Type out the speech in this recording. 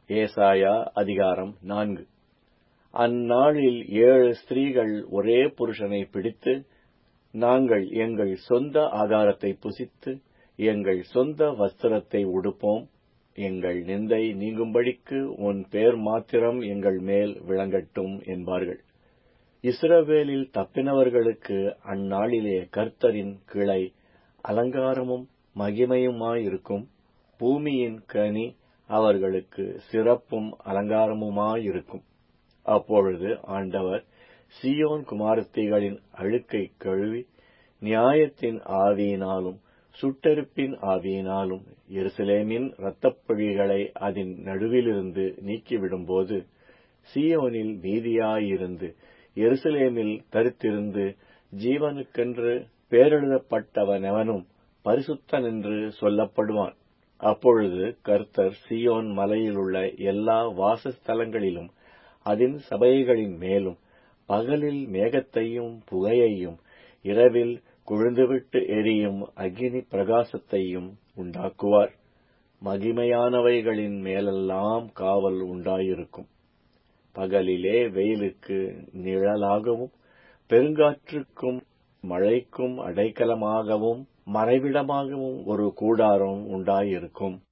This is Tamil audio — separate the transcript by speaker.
Speaker 1: ஏசாயா அதிகாரம் நான்கு அந்நாளில் ஏழு ஸ்திரீகள் ஒரே புருஷனை பிடித்து நாங்கள் எங்கள் சொந்த ஆகாரத்தை புசித்து எங்கள் சொந்த வஸ்திரத்தை உடுப்போம் எங்கள் நிந்தை நீங்கும்படிக்கு உன் பேர் மாத்திரம் எங்கள் மேல் விளங்கட்டும் என்பார்கள் இஸ்ரவேலில் தப்பினவர்களுக்கு அந்நாளிலே கர்த்தரின் கிளை அலங்காரமும் மகிமையுமாயிருக்கும் பூமியின் கனி அவர்களுக்கு சிறப்பும் அலங்காரமுமாயிருக்கும் அப்பொழுது ஆண்டவர் சீயோன் குமாரத்திகளின் அழுக்கை கழுவி நியாயத்தின் ஆவியினாலும் சுட்டெருப்பின் ஆவியினாலும் எருசலேமின் இரத்தப்பழிகளை அதன் நடுவிலிருந்து நீக்கிவிடும்போது சீயோனில் மீதியாயிருந்து எருசலேமில் தரித்திருந்து ஜீவனுக்கென்று பேரெழுதப்பட்டவனெவனும் பரிசுத்தனென்று சொல்லப்படுவான் அப்பொழுது கர்த்தர் சியோன் மலையிலுள்ள எல்லா வாசஸ்தலங்களிலும் அதன் சபைகளின் மேலும் பகலில் மேகத்தையும் புகையையும் இரவில் கொழுந்துவிட்டு எரியும் அக்கினி பிரகாசத்தையும் உண்டாக்குவார் மகிமையானவைகளின் மேலெல்லாம் காவல் உண்டாயிருக்கும் பகலிலே வெயிலுக்கு நிழலாகவும் பெருங்காற்றுக்கும் மழைக்கும் அடைக்கலமாகவும் மறைவிடமாகவும் ஒரு கூடாரம் உண்டாயிருக்கும்